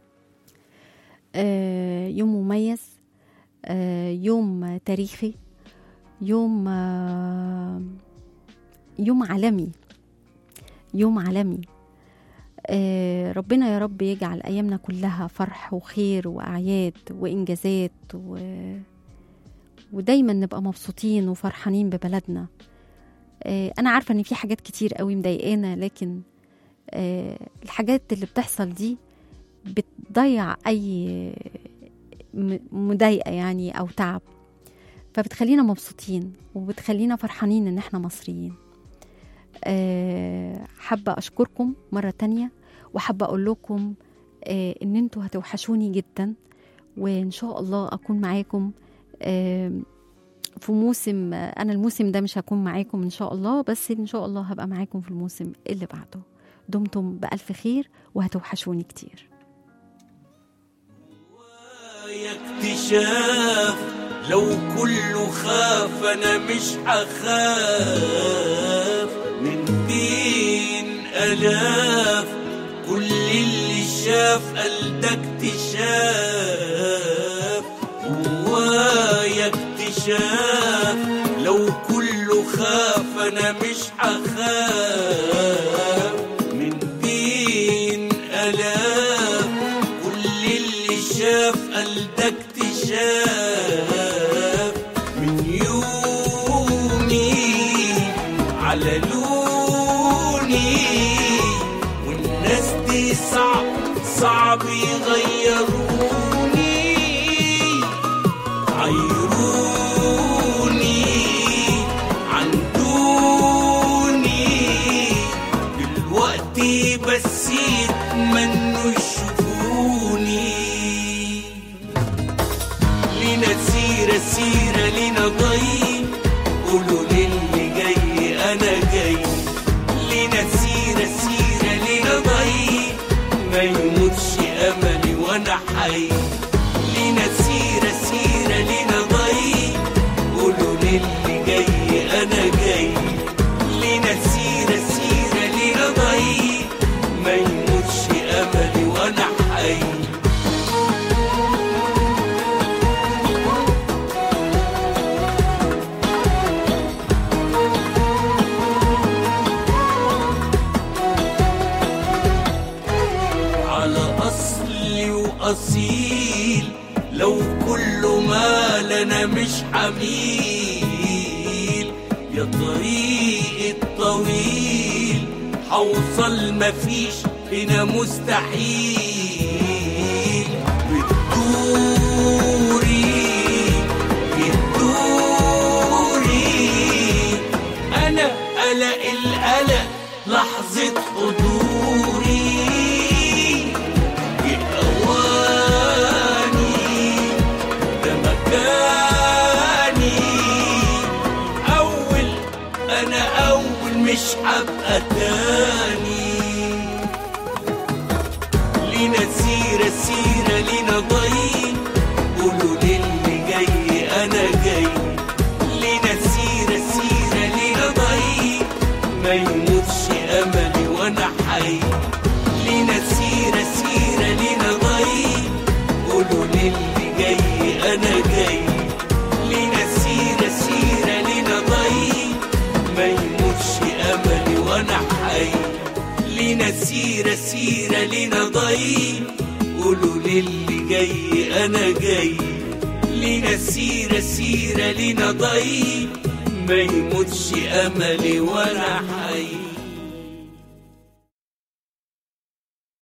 آه، يوم مميز آه، يوم تاريخي يوم آه، يوم عالمي يوم عالمي آه، ربنا يا رب يجعل أيامنا كلها فرح وخير وأعياد وإنجازات و... ودايما نبقى مبسوطين وفرحانين ببلدنا آه، أنا عارفة إن في حاجات كتير قوي مضايقانا لكن آه، الحاجات اللي بتحصل دي بتضيع أي م- مضايقة يعني أو تعب فبتخلينا مبسوطين وبتخلينا فرحانين إن إحنا مصريين آه، حابة أشكركم مرة تانية وحابة أقول لكم آه، إن أنتوا هتوحشوني جدا وإن شاء الله أكون معاكم آه، في موسم آه، أنا الموسم ده مش هكون معاكم إن شاء الله بس إن شاء الله هبقى معاكم في الموسم اللي بعده دمتم بألف خير وهتوحشوني كتير اكتشاف لو كله خاف انا مش هخاف من بين الاف كل اللي شاف قال ده اكتشاف جوايا اكتشاف لو كله خاف انا مش هخاف من بين الاف كل اللي شاف قال ده اكتشاف من يومي على لوني والناس دي صعب صعب يغيروني عيروني عن دوني وقتي بس يتمنوا يشوفوني لينا سيرة سيرة لينا ضي قولوا للي جاي أنا جاي لينا سيرة سيرة لينا ضي ما يموتش أملي وأنا حي لينا سيرة سيرة لينا ضي قولوا للي جاي أنا جاي لينا سيرة سيرة لينا ضي ما يموتش أملي وأنا حي على أصلي وأصيل لو كل ما لنا مش حميل يا طريق الطويل حوصل مفيش هنا مستحيل بتدوري بتدوري أنا قلق القلق لحظة حضوري بأواني ده مكاني أول أنا أول مش هبقى تاني لينا سيرة سيرة لينا ضي قولوا للي جاي أنا جاي لينا سيرة سيرة لينا ضي ما يموتش أملي وأنا حي لينا سيرة سيرة لينا ضي قولوا للي جاي أنا جاي لينا سيرة سيرة لينا ضي ما يموتش أملي وأنا حي لينا سيرة سيرة لينا ضي قولوا للي جاي أنا جاي لينا سيرة سيرة لينا ضي ما يموتش أملي وأنا حي